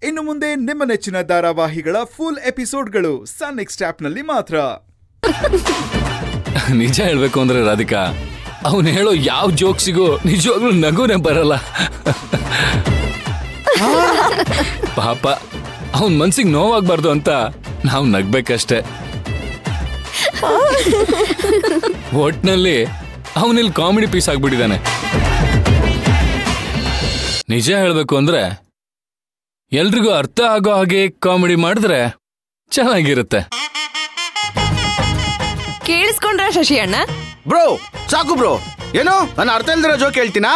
ಇನ್ನು ಮುಂದೆ ನಿಮ್ಮ ನೆಚ್ಚಿನ ಧಾರಾವಾಹಿಗಳ ಫುಲ್ ಎಪಿಸೋಡ್ಗಳು ಸನ್ ನೆಕ್ಸ್ಟ್ ಆಪ್ನಲ್ಲಿ ಮಾತ್ರ ನಿಜ ಹೇಳ್ಬೇಕು ಅಂದ್ರೆ ರಾಧಿಕಾ ಅವನು ಹೇಳೋ ಯಾವ ಜೋಕ್ಸಿಗೂ ನಿಜವಾಗ್ಲೂ ನಗುನೇ ಬರಲ್ಲ ಪಾಪ ಅವನ್ ಮನ್ಸಿಗೆ ನೋವಾಗ್ಬಾರ್ದು ಅಂತ ನಾವು ನಗ್ಬೇಕಷ್ಟೆ ಒಟ್ನಲ್ಲಿ ಅವನಿಲ್ಲಿ ಕಾಮಿಡಿ ಪೀಸ್ ಆಗ್ಬಿಟ್ಟಿದ್ದಾನೆ ನಿಜ ಹೇಳ್ಬೇಕು ಅಂದ್ರೆ ಎಲ್ರಿಗೂ ಅರ್ಥ ಆಗೋ ಹಾಗೆ ಕಾಮಿಡಿ ಮಾಡಿದ್ರೆ ಚೆನ್ನಾಗಿರುತ್ತೆ ಕೇಳಿಸ್ಕೊಂಡ್ರ ಶಶಿ ಅಣ್ಣ ಬ್ರೋ ಸಾಕು ಬ್ರೋ ಏನು ನಾನು ಅರ್ಥ ಇಲ್ದಿರೋ ಜೋಕ್ ಹೇಳ್ತೀನಾ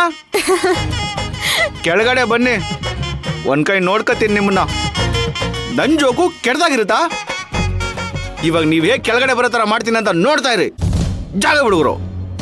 ಕೆಳಗಡೆ ಬನ್ನಿ ಒಂದ್ ಕೈ ನೋಡ್ಕತೀನಿ ನಿಮ್ಮನ್ನ ನನ್ ಜೋಕು ಕೆಡ್ದಾಗಿರುತ್ತಾ ಇವಾಗ ನೀವ್ ಹೇಗ್ ಕೆಳಗಡೆ ಬರೋ ತರ ಮಾಡ್ತೀನಿ ಅಂತ ನೋಡ್ತಾ ಇರಿ ಜಾಗ ಬಿಡುಗರು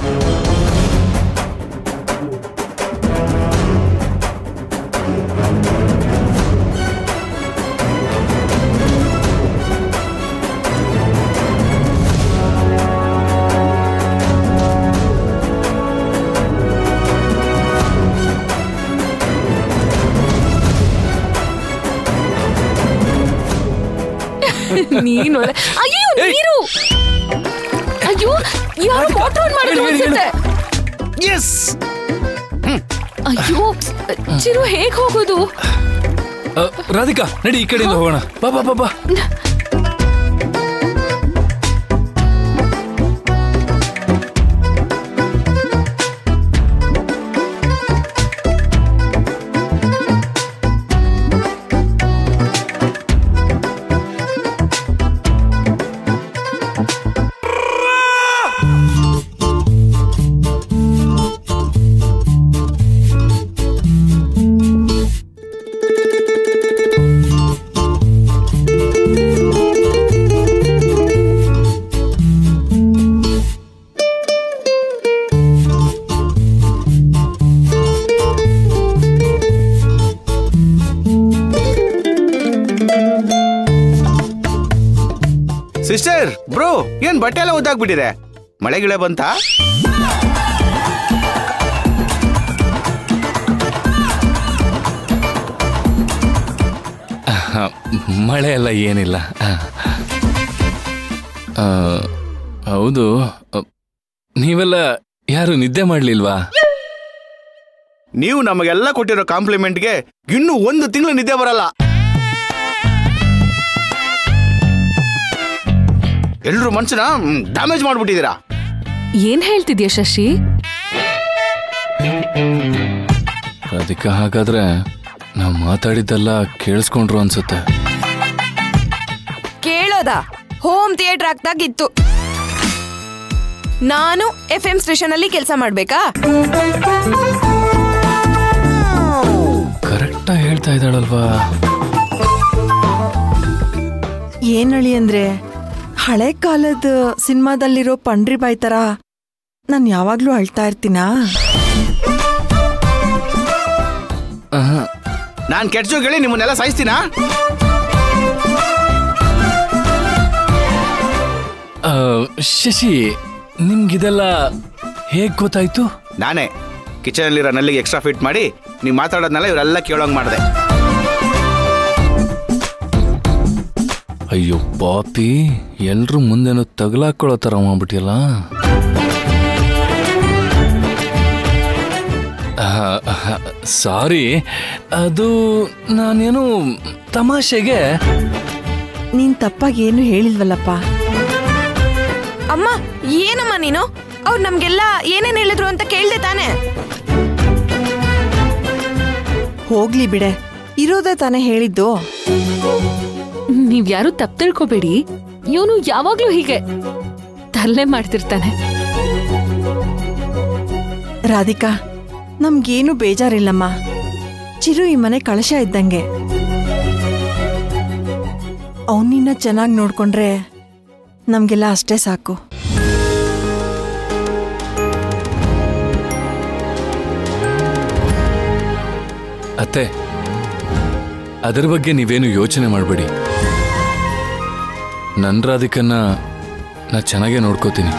ನೀನು ಒಳ್ಳೆ- ಅಯ್ಯೋ ನೀರು ಅಯ್ಯೋ ಯಾರು ಮೋಟರ್ ಆನ್ ಮಾಡಿದ್ರು ಹೇಳಿ, ಹೇಳಿ, ಅನ್ಸುತ್ತೆ ಎಸ್ ಅಯ್ಯೋ ಚಿರು ಹೇಗ್ ಹೋಗೋದು ಅ, ರಾಧಿಕಾ ನಡಿ ಈ ಕಡೆಯಿಂದ ಹೋಗೋಣ ಬಾ ಬಾ ಬಾ ಬಾ ಸಿಸ್ಟರ್ ಬ್ರೋ ಏನ್ ಬಟ್ಟೆ ಎಲ್ಲ ಒದ್ದಾಗ್ಬಿಟ್ಟಿದೆ ಮಳೆ ಗಿಳೆ ಬಂತಾ ಹ, ಮಳೆ ಎಲ್ಲ ಏನಿಲ್ಲ ಆ. ಆ, ಹೌದು ಅ, ನೀವೆಲ್ಲ ಯಾರು ನಿದ್ದೆ ಮಾಡ್ಲಿಲ್ವಾ ನೀವು ನಮಗೆಲ್ಲ ಕೊಟ್ಟಿರೋ ಕಾಂಪ್ಲಿಮೆಂಟ್ಗೆ ಇನ್ನು ಒಂದು ತಿಂಗಳು ನಿದ್ದೆ ಬರಲ್ಲ ಎಲ್ರು ಮನ್ಸನ್ನ ಡ್ಯಾಮೇಜ್ ಮಾಡ್ಬಿಟ್ಟಿದ್ದೀರಾ ಏನ್ ಹೇಳ್ತಿದ್ಯಾ ಶಶಿ ರಾಧಿಕಾ ಹಾಗಾದ್ರೆ ನಾವು ಮಾತಾಡಿದ್ದೆಲ್ಲ ಕೇಳಿಸ್ಕೊಂಡ್ರು ಅನ್ಸುತ್ತೆ ಕೇಳೋದ ಹೋಮ್ ಥಿಯೇಟರ್ ಆಗ್ದಾಗಿತ್ತು ನಾನು ಎಫ್ ಎಂ ಸ್ಟೇಷನ್ ಅಲ್ಲಿ ಕೆಲಸ ಮಾಡ್ಬೇಕಾ ಕರೆಕ್ಟಾಗಿ ಹೇಳ್ತಾ ಇದ್ದಾಳಲ್ವಾ ಏನಳಿ ಅಂದ್ರೆ ಹಳೆ ಕಾಲದ ಸಿನಿಮಾದಲ್ಲಿರೋ ಪಂಡ್ರಿ ಬಾಯ್ ತರ ನಾನು ಯಾವಾಗ್ಲೂ ಅಳ್ತಾ ಇರ್ತೀನಾ ಆಹಾ, ನಾನ್ ಕೆಟ್ಟ ಜೋಕ್ ಹೇಳಿ ನಿಮ್ಮನ್ನೆಲ್ಲ ಸಾಯಿಸ್ತೀನಾ ಆ, ಶಶಿ ನಿಮ್ಗಿದೆಲ್ಲ ಹೇಗ್ ಗೊತ್ತಾಯ್ತು ನಾನೇ ಕಿಚನ್ ಅಲ್ಲಿರೋ ನಲ್ಲಿಗೆ ಎಕ್ಸ್ಟ್ರಾ ಫಿಟ್ ಮಾಡಿ ನೀವು ಮಾತಾಡೋದ್ನೆಲ್ಲ ಇವರೆಲ್ಲ ಕೇಳೋಂಗ್ ಮಾಡಿದೆ ಅಯ್ಯೋ ಪಾಪಿ ಎಲ್ರು ಮುಂದೆನೋ ತಗಲಾಕೊಳ್ಳೋ ಥರ ಮಾಡ್ಬಿಟ್ಟಿಯಲ್ಲ ಸಾರಿ ಅದು ನಾನೇನು ತಮಾಷೆಗೆ ನೀನ್ ತಪ್ಪಾಗಿ ಏನು ಹೇಳಿಲ್ವಲ್ಲಪ್ಪ ಅಮ್ಮ ಏನಮ್ಮ ನೀನು ಅವ್ರು ನಮ್ಗೆಲ್ಲ ಏನೇನ್ ಹೇಳಿದ್ರು ಅಂತ ಕೇಳ್ದೆ ತಾನೆ ಹೋಗ್ಲಿ ಬಿಡೆ ಇರೋದೇ ತಾನೇ ಹೇಳಿದ್ದು ನೀವ್ ಯಾರು ತಪ್ಪು ತಿಳ್ಕೊಬೇಡಿ ಇವನು ಯಾವಾಗ್ಲೂ ಹೀಗೆ ತಲ್ಲೆ ಮಾಡ್ತಿರ್ತಾನೆ ರಾಧಿಕಾ ನಮ್ಗೇನು ಬೇಜಾರಿಲ್ಲಮ್ಮ ಚಿರು ಈ ಮನೆ ಕಳಶ ಇದ್ದಂಗೆ ಅವನಿನ್ನ ಚೆನ್ನಾಗಿ ನೋಡ್ಕೊಂಡ್ರೆ ನಮ್ಗೆಲ್ಲ ಅಷ್ಟೇ ಸಾಕು ಅತ್ತೆ ಅದರ ಬಗ್ಗೆ ನೀವೇನು ಯೋಚನೆ ಮಾಡಬೇಡಿ ನನ್ನ ರಾಧಿಕನ್ನ ನಾ ಚೆನ್ನಾಗೇ ನೋಡ್ಕೋತೀನಿ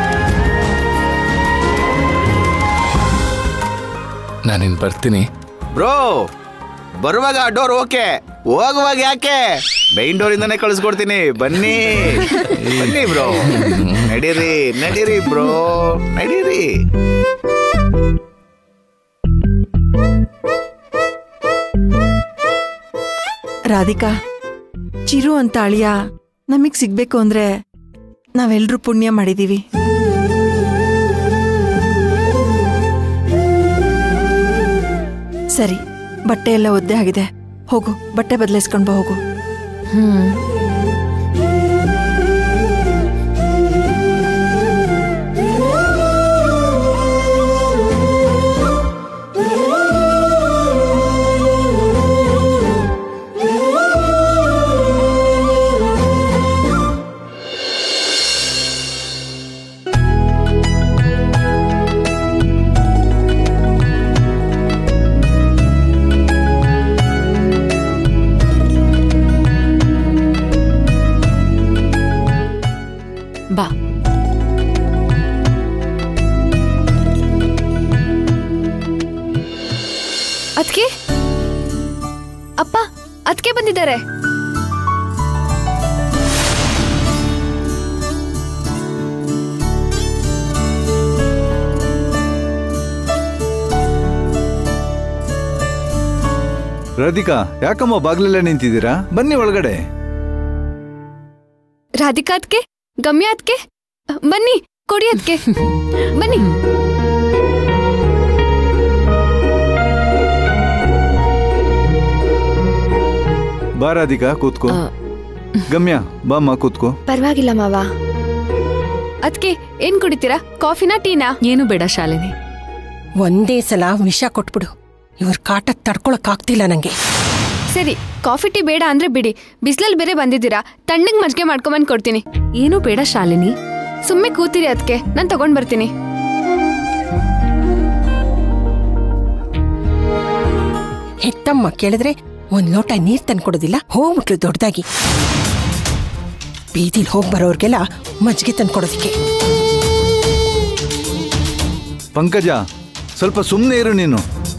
ನಾನಿನ್ ಬರ್ತೀನಿ ಬ್ರೋ ಬರುವಾಗ ಡೋರ್ ಓಕೆ ಹೋಗುವಾಗ ಯಾಕೆ ಮೈನ್ ಡೋರ್ ಇಂದಾನೆ ಕಳಿಸ್ಕೊಡ್ತೀನಿ ಬನ್ನಿ ಬನ್ನಿ ಬ್ರೋ ನಡೀರಿ ನಡೀರಿ ಬ್ರೋ ನಡೀರಿ ರಾಧಿಕಾ ಚಿರು ಅಂತ ಅಳಿಯ ನಮಗ್ ಸಿಗ್ಬೇಕು ಅಂದ್ರೆ ನಾವೆಲ್ರೂ ಪುಣ್ಯ ಮಾಡಿದೀವಿ ಸರಿ ಬಟ್ಟೆ ಎಲ್ಲ ಒದ್ದೆ ಆಗಿದೆ ಹೋಗು ಬಟ್ಟೆ ಬದಲಾಯಿಸ್ಕೊಂಡ್ ಬಾ ಹೋಗು ಹ್ಮ್ ಬಾ ಅದ್ಕೆ ಅಪ್ಪ ಅದ್ಕೆ ಬಂದಿದ್ದಾರೆ ರಾಧಿಕಾ ಯಾಕಮ್ಮ ಬಾಗ್ಲಲ್ಲೇ ನಿಂತಿದ್ದೀರಾ ಬನ್ನಿ ಒಳಗಡೆ ರಾಧಿಕಾ ಅದ್ಕೆ ಗಮ್ಯ ಅದ್ಕೆ ಬನ್ನಿ ಕೊಡಿ ಅದ್ಕೆ ಬನ್ನಿ ಬಾ ರಾಧಿಕಾ ಕೂತ್ಕೋ ಆ, ಗಮ್ಯ ಬಾಮ್ಮ ಕೂತ್ಕೋ ಪರವಾಗಿಲ್ಲ ಮಾವ ಅದ್ಕೆ ಏನ್ ಕುಡಿತೀರಾ ಕಾಫಿನಾ ಟೀನಾ ಏನು ಬೇಡ ಶಾಲಿನಿ ಒಂದೇ ಸಲ ವಿಷ ಕೊಟ್ಬಿಡು ಇವ್ರ ಕಾಟ ತಡ್ಕೊಳಕ್ ಆಗ್ತಿಲ್ಲ ನಂಗೆ ಸರಿ ಕಾಫಿ ಟೀ ಬೇಡ ಅಂದ್ರೆ ಬಿಡಿ ಬಿಸ್ಲಲ್ಲಿ ಬೇರೆ ಬಂದಿದ್ದೀರಾ ತಣ್ಣಗ್ ಮಜ್ಗೆ ಮಾಡ್ಕೊಂಬಂದ್ ಕೊಡ್ತೀನಿ ಏನು ಬೇಡ ಶಾಲಿನಿ ಸುಮ್ಮನೆ ಕೂತಿರಿ ಅದಕ್ಕೆ ನಾನು ತಗೊಂಡ್ ಬರ್ತೀನಿ ಹೆತ್ತಮ್ಮ ಕೇಳಿದ್ರೆ ಒಂದ್ ಲೋಟ ನೀರ್ ತಂದ್ಕೊಡೋದಿಲ್ಲ ಹೋಗ್ಬಿಟ್ಲು ದೊಡ್ಡದಾಗಿ ಬೀದಿಲ್ ಹೋಗ್ ಬರೋರ್ಗೆಲ್ಲ ಮಜ್ಜಿಗೆ ತಂದ್ಕೊಡೋದಿಕ್ಕೆ ಪಂಕಜ ಸ್ವಲ್ಪ ಸುಮ್ಮನೆ ಇರು ನೀನು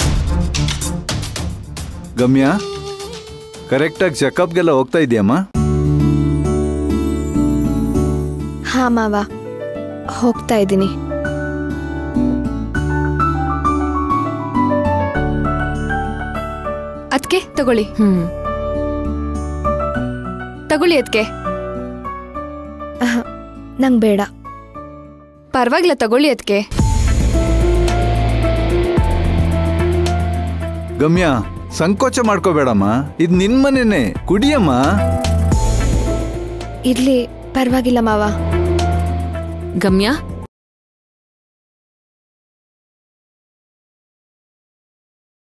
ಗಮ್ಯ ಕರೆಕ್ಟಾಗಿ ಚೆಕಪ್ಗೆಲ್ಲ ಹೋಗ್ತಾ ಇದೆಯಮ್ಮ ಹಾ ಮಾವ ಹೋಗ್ತಾ ಇದ್ದೀನಿ ಅದಕ್ಕೆ ತಗೊಳ್ಳಿ ಹ್ಮ್ ತಗೊಳ್ಳಿ ಅದಕ್ಕೆ ನಂಗೆ ಬೇಡ ಪರವಾಗಿಲ್ಲ ತಗೊಳ್ಳಿ ಅದಕ್ಕೆ ಗಮ್ಯ ಸಂಕೋಚ ಮಾಡ್ಕೋಬೇಡಮ್ಮ ಇದು ನಿನ್ ಮನೆನೇ ಕುಡಿಯಮ್ಮ ಇರ್ಲಿ ಪರವಾಗಿಲ್ಲ ಮಾವ ಗಮ್ಯ